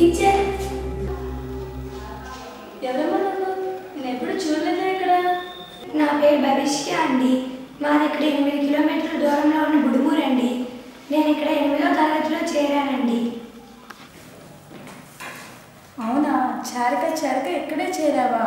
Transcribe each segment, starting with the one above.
Teacher ఎవరమ్మా నన్ను నేను ఎప్పుడు చూడలేదు ఇక్కడ నా పేరు భవిష్య అండి మాది ఇక్కడ ఎనిమిది కిలోమీటర్ల దూరంలో ఉన్న బుడుమూరు అండి నేను ఇక్కడ ఎనిమిదో తరగతిలో చేరానండి అవునా చారిక చారిక ఇక్కడే చేరావా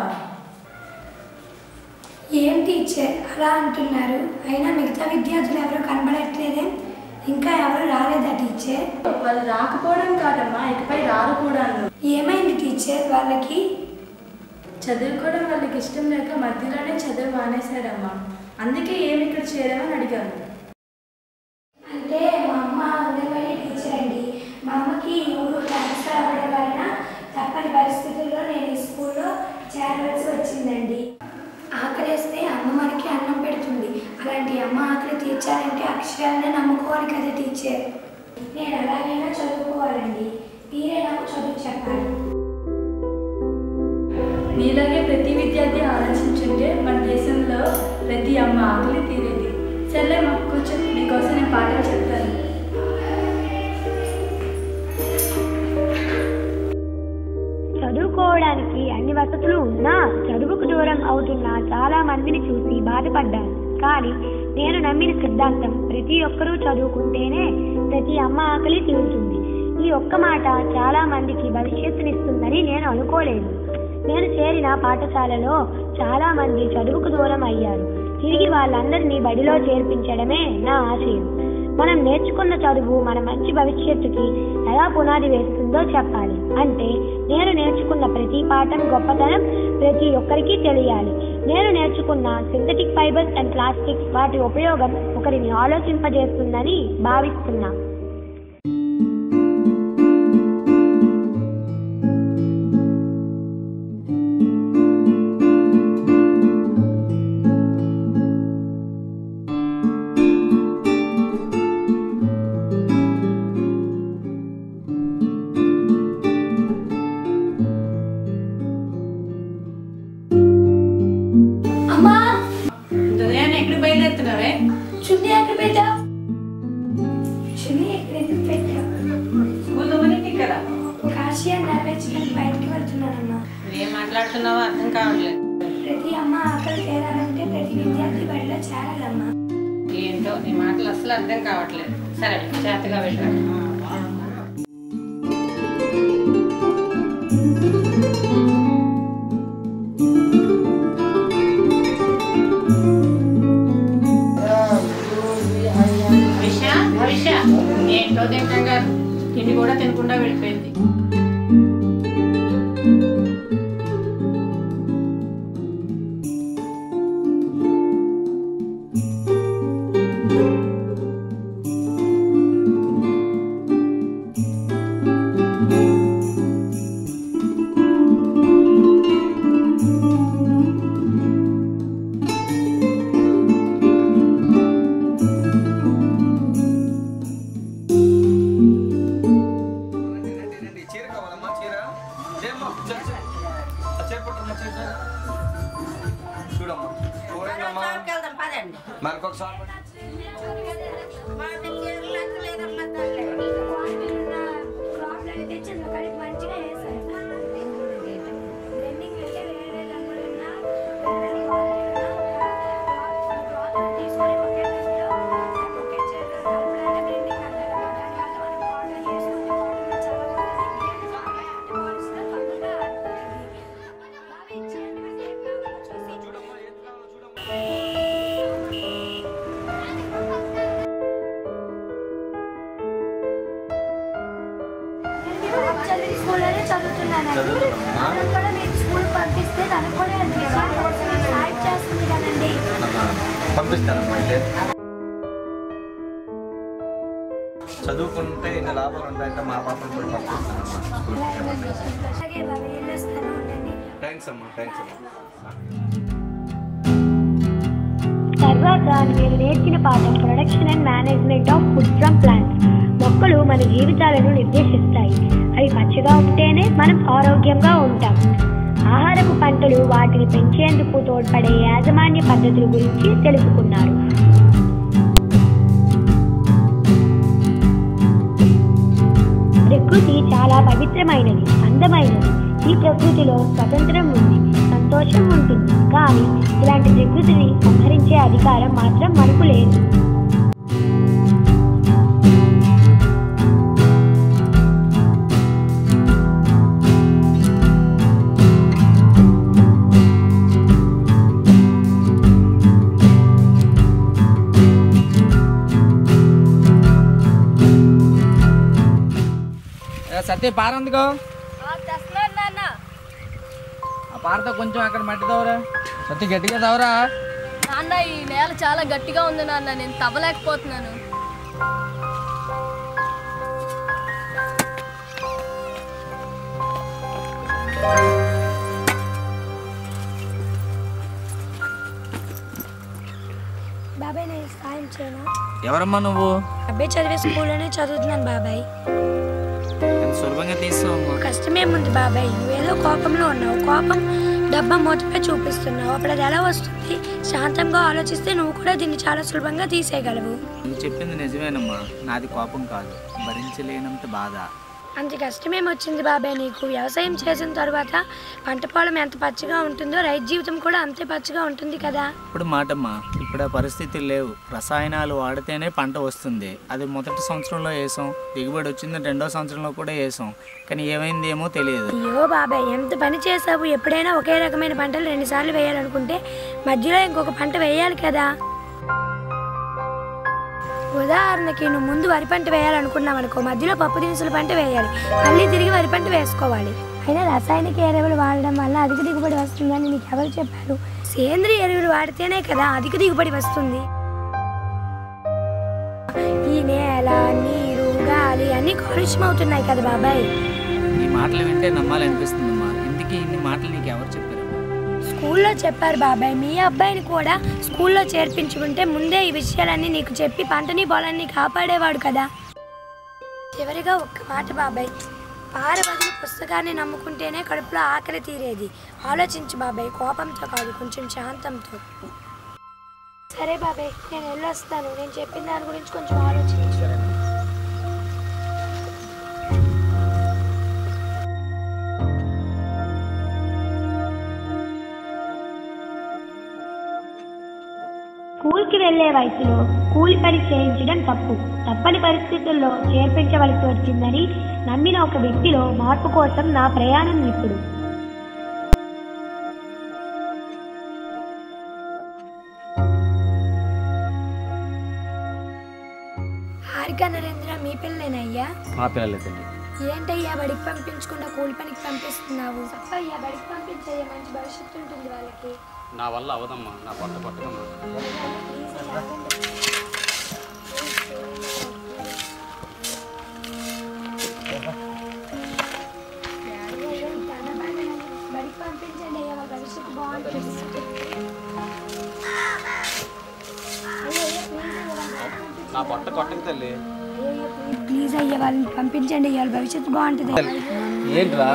ఏం టీచర్ అలా అంటున్నారు అయినా మిగతా విద్యార్థులు ఎవరు కనబడట్లేదే ఇంకా ఎవరు రాలేదా టీచర్ వాళ్ళు రాకపోవడం కాదమ్మా ఇకపై రారు కూడాను ఏమైంది టీచర్ వాళ్ళకి చదువుకోవడం వాళ్ళకి ఇష్టం లేక మధ్యలోనే చదువు మానేశారమ్మా అందుకే ఏమి ఇక్కడ చేరామని అడిగాను అంటే మా అమ్మ అంగన్వాడీ టీచర్ అండి మా అమ్మకి ఈ ఊరు ట్రాన్స్ఫర్ అవ్వడం వలన తప్పని పరిస్థితుల్లో నేను ఈ స్కూల్లో చేరవలసి వచ్చిందండి ఆకలేస్తే అమ్మ మనకి అన్నం పెడుతుంది అలాంటి అమ్మ ఆకలి తీర్చాలంటే అక్షరాలనే నమ్ముకోవాలి కదా టీచర్ నేను ఎలాగైనా చదువుకోవాలండి మీరే నాకు చదువు చెప్పాలి నీలాగే ప్రతి విద్యార్థి ఆలోచించుంటే మన దేశంలో ప్రతి అమ్మ ఆకలి తీరేది సర్లే మా కూర్చో నీకోసం నేను పాఠం చెప్తాను చదువుకోవడానికి అన్ని వసతులు ఉన్నా చదువుకు దూరం అవుతున్న చాలా మందిని చూసి బాధపడ్డాను కానీ నేను నమ్మిన సిద్ధాంతం ప్రతి ఒక్కరూ చదువుకుంటేనే ప్రతి అమ్మ ఆకలి తీరుతుంది ఈ ఒక్క మాట చాలా మందికి భవిష్యత్తునిస్తుందని నేను అనుకోలేదు నేను చేరిన పాఠశాలలో చాలా మంది చదువుకు దూరం అయ్యారు తిరిగి వాళ్ళందరినీ బడిలో చేర్పించడమే నా ఆశయం మనం నేర్చుకున్న చదువు మన మంచి భవిష్యత్తుకి ఎలా పునాది వేస్తుందో చెప్పాలి అంటే నేను నేర్చుకున్న ప్రతి పాఠం గొప్పతనం ప్రతి ఒక్కరికి తెలియాలి నేను నేర్చుకున్న సింథటిక్ ఫైబర్స్ అండ్ ప్లాస్టిక్స్ వాటి ఉపయోగం ఒకరిని ఆలోచింపజేస్తుందని భావిస్తున్నా అమ్మా ఉదయం ఎక్కడ బయలుదేరుతున్నావే చున్నీ ఎక్కడ పెట్టా చున్నీ ఎక్కడ ఎందుకు పెట్టా స్కూల్ తొమ్మిదింటికి కదా కాశీ నెరవేర్చడానికి బయటికి వెళ్తున్నానమ్మా ఏం మాట్లాడుతున్నావో అర్థం కావట్లేదు ప్రతి అమ్మ ఆకలి తీరాలంటే ప్రతి విద్యార్థి బడిలో చేరాలమ్మా ఏంటో నీ మాటలు అసలు అర్థం కావట్లేదు సరే చేతగా వెళ్ళాడు భవిష్య భవిష్య ఏంటో తింటాగా తిండి కూడా తినకుండా వెళ్ళిపోయింది చీర కావాలమ్మా చీర ఏమ్మా చీర చీర ఆ చీర పట్టుమ్మా చీర చీర. చూడమ్మా చూడండమ్మా మరికొకసారి చూడమ్మా ఏం కావాలో చూడమ్మా చదివి స్కూల్లోనే చదువుతున్నానండి చదువుతున్నావా? తనకు కూడా మీరు స్కూల్ పంపిస్తే తనకు కూడా సాయం చేస్తుంది కదండి పంపిస్తానమ్మా అయితే చదువుకుంటే ఇన్ని లాభాలు ఉంటాయంటే మా పాపను కూడా పంపిస్తానమ్మా స్కూల్కి అలాగే బాబు వెళ్ళొస్తాను ఉండండి థ్యాంక్స్ అమ్మా థ్యాంక్స్ అమ్మా తర్వాత నేను నేర్చిన పాఠం production and management of food from plants మొక్కలు మన జీవితాలను నిర్దేశిస్తాయి అవి పచ్చగా ఉంటేనే మనం ఆరోగ్యంగా ఉంటాం ఆహారపు పంటలు వాటిని పెంచేందుకు తోడ్పడే యాజమాన్య పద్ధతుల గురించి తెలుసుకున్నారు ప్రకృతి ప్రకృతి చాలా పవిత్రమైనది అందమైనది ఈ ప్రకృతిలో స్వతంత్రం ఉంది సంతోషం ఉంటుంది కానీ ఇలాంటి ప్రకృతిని సంహరించే అధికారం మాత్రం మనకు లేదు సత్య పార అందుకో ఆ పారతో కొంచెం అక్కడ మట్టి తవరా సత్య గట్టిగా తవరా నాన్న ఈ నేల చాలా గట్టిగా ఉంది నాన్న నేను తవ్వలేకపోతున్నాను బాబాయ్ నేను సాయం చేయను ఎవరమ్మా నువ్వు అబ్బాయి చదివే స్కూల్లోనే చదువుతున్నాను బాబాయ్ ఎంత సులభంగా తీసుకోమ్మా కష్టమేముంది బాబాయ్ నువ్వేదో కోపంలో ఉన్నావు కోపం డబ్బా మూతపై చూపిస్తున్నావు అప్పుడు అది ఎలా వస్తుంది శాంతంగా ఆలోచిస్తే నువ్వు కూడా దీన్ని చాలా సులభంగా తీసేయగలవు నువ్వు చెప్పింది నిజమేనమ్మా నాది కోపం కాదు భరించలేనంత బాధ అంత కష్టమేం వచ్చింది బాబాయ్ నీకు వ్యవసాయం చేసిన తర్వాత పంట పొలం ఎంత పచ్చగా ఉంటుందో రైతు జీవితం కూడా అంతే పచ్చగా ఉంటుంది కదా ఇప్పుడు మాటమ్మా ఇప్పుడు ఆ పరిస్థితులు లేవు రసాయనాలు వాడితేనే పంట వస్తుంది అది మొదటి సంవత్సరంలో వేసాం దిగుబడి వచ్చింది రెండో సంవత్సరంలో కూడా వేసాం కానీ ఏమైంది ఏమో తెలియదు అయ్యో బాబాయ్ ఎంత పని చేసావు ఎప్పుడైనా ఒకే రకమైన పంటలు రెండుసార్లు వేయాలనుకుంటే మధ్యలో ఇంకొక పంట వేయాలి కదా ఉదాహరణకి నువ్వు ముందు వరి పంట వేయాలనుకున్నావు అనుకో మధ్యలో పప్పు దినుసుల పంట వేయాలి మళ్ళీ తిరిగి వరి పంట వేసుకోవాలి అయినా రసాయనిక ఎరువులు వాడడం వల్ల అధిక దిగుబడి వస్తుందని నీకు ఎవరు చెప్పారు సేంద్రియ ఎరువులు వాడితేనే కదా అధిక దిగుబడి వస్తుంది ఈ నేల నీరు గాలి అన్నీ కాలుష్యం అవుతున్నాయి కదా బాబాయ్ ఈ మాటలు వింటే నమ్మాలనిపిస్తుందమ్మా ఇందుకే ఇన్ని మాటలు నీకు ఎవరు చెప్పారమ్మా స్కూల్లో చెప్పారు బాబాయ్ మీ అబ్బాయిని కూడా స్కూల్లో చేర్పించుకుంటే ముందే ఈ విషయాలన్నీ నీకు చెప్పి పంటని పొలాన్ని కాపాడేవాడు కదా చివరిగా ఒక్క మాట బాబాయ్ పార బదులు పుస్తకాన్ని నమ్ముకుంటేనే కడుపులో ఆకలి తీరేది ఆలోచించు బాబాయ్ కోపంతో కాదు కొంచెం శాంతంతో సరే బాబాయ్ నేను వెళ్ళొస్తాను నేను చెప్పిన దాని గురించి కొంచెం ఆలోచించు స్కూల్కి వెళ్లే వయసులో కూలి పని చేయించడం తప్పు తప్పని పరిస్థితుల్లో చేర్పించవలసి వచ్చిందని నమ్మిన ఒక వ్యక్తిలో మార్పు కోసం నా ప్రయాణం ఇప్పుడు హారిక నరేంద్ర మీ పిల్లనేనయ్యా మా పిల్లలే తల్లి ఏంటయ్యా బడికి పంపించకుండా కూలి పనికి పంపిస్తున్నావు అయ్యా బడికి పంపించయ్యా మంచి భవిష్యత్తు ఉంటుంది వాళ్ళకి నా వల్ల అవదమ్మా నా పొట్ట పట్టదమ్మా బడికి పంపించండి అయ్యా వాళ్ళ భవిష్యత్తు బాగుంటుంది నా పొట్ట కొట్టకు తల్లి ప్లీజ్ అయ్యా వాళ్ళని పంపించండి అయ్యా వాళ్ళ భవిష్యత్తు బాగుంటుంది ఏంట్రా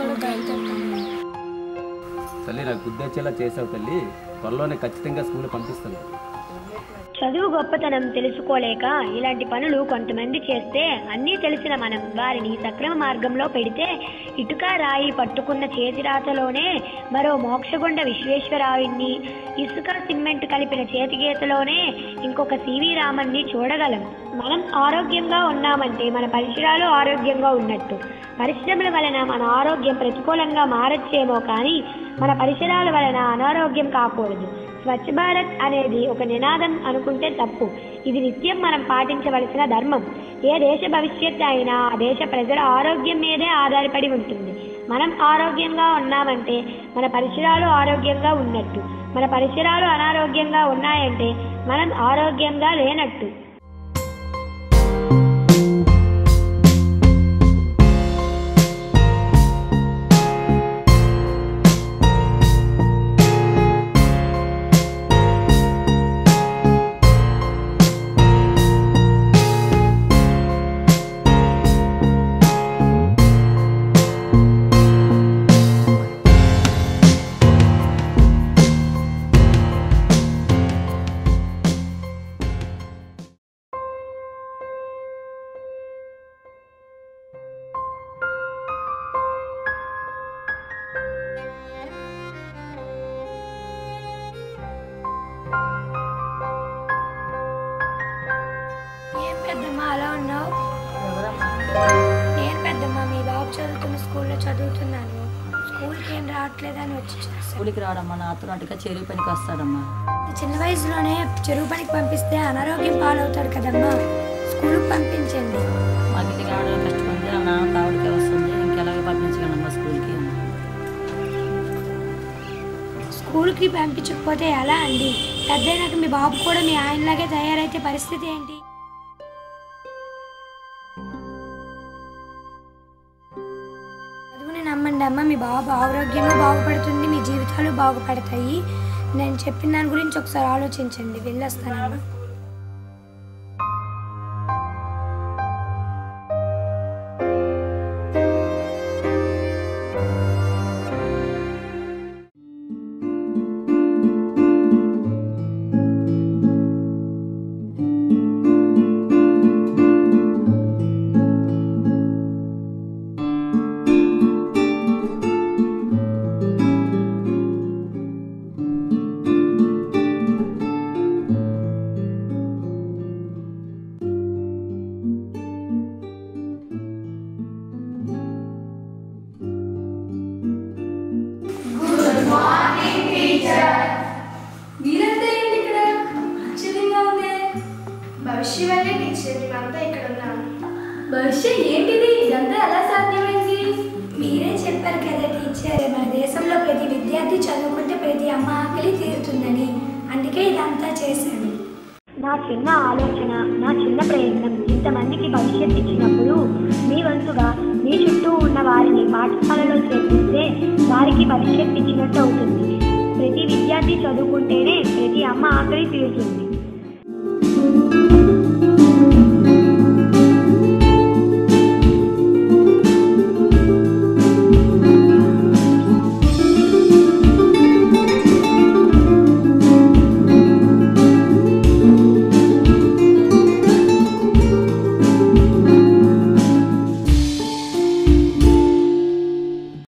తల్లి నాకు గుద్దొచ్చేలా చేసావు తల్లి త్వరలోనే ఖచ్చితంగా స్కూల్ పంపిస్తాను చదువు గొప్పతనం తెలుసుకోలేక ఇలాంటి పనులు కొంతమంది చేస్తే అన్నీ తెలిసిన మనం వారిని సక్రమ మార్గంలో పెడితే ఇటుక రాయి పట్టుకున్న చేతిరాతలోనే మరో మోక్షగుండ విశ్వేశ్వరావుని ఇసుక సిమెంట్ కలిపిన చేతిగీతలోనే ఇంకొక సివి రామన్ని చూడగలం మనం ఆరోగ్యంగా ఉన్నామంటే మన పరిసరాలు ఆరోగ్యంగా ఉన్నట్టు పరిశ్రమల వలన మన ఆరోగ్యం ప్రతికూలంగా మారచ్చేమో కానీ మన పరిసరాల వలన అనారోగ్యం కాకూడదు స్వచ్ఛ భారత్ అనేది ఒక నినాదం అనుకుంటే తప్పు ఇది నిత్యం మనం పాటించవలసిన ధర్మం ఏ దేశ భవిష్యత్తు అయినా ఆ దేశ ప్రజల ఆరోగ్యం మీదే ఆధారపడి ఉంటుంది మనం ఆరోగ్యంగా ఉన్నామంటే మన పరిసరాలు ఆరోగ్యంగా ఉన్నట్టు మన పరిసరాలు అనారోగ్యంగా ఉన్నాయంటే మనం ఆరోగ్యంగా లేనట్టు స్కూల్కి రాడమ్మా నాతో నాటుగా చెరువు పనికి వస్తాడమ్మా చిన్న వయసులోనే చెరువు పనికి పంపిస్తే అనారోగ్యం పాలవుతాడు కదమ్మా స్కూల్కి పంపించండి మాకు ఇంటికి రావడం కష్టమంది ఆ నాన్న తావుడికే వస్తుంది ఇంకెలాగే పంపించగలమ్మా స్కూల్కి స్కూల్కి పంపించకపోతే ఎలా అండి పెద్దయినాక మీ బాబు కూడా మీ ఆయనలాగే తయారైతే పరిస్థితి ఏంటి చదువుని నమ్మండి అమ్మ మీ బాబు ఆరోగ్యము బాగుపడుతుంది మీ జీవితాలు బాగుపడతాయి నేను చెప్పిన దాని గురించి ఒకసారి ఆలోచించండి వెళ్ళొస్తానమ్మా మీరంతా ఏంటి ఇక్కడ ఆశ్చర్యంగా ఉంది భవిష్య వల్లే టీచర్ మేమంతా ఇక్కడ ఉన్నాము భవిష్యత్ ఏంటిది ఇదంతా ఎలా సాధ్యమైంది మీరే చెప్పారు కదా టీచర్ మన దేశంలో ప్రతి విద్యార్థి చదువుకుంటే ప్రతి అమ్మ ఆకలి తీరుతుందని అందుకే ఇదంతా చేశాను నా చిన్న ఆలోచన నా చిన్న ప్రయత్నం ఇంతమందికి భవిష్యత్తు ఇచ్చినప్పుడు మీ వంతుగా మీ చుట్టూ ఉన్న వారిని పాఠశాలలో చేర్పిస్తే వారికి భవిష్యత్తు ఇచ్చినట్టు అవుతుంది ప్రతి విద్యార్థి చదువుకుంటేనే ప్రతి అమ్మ ఆకలి తీరుతుంది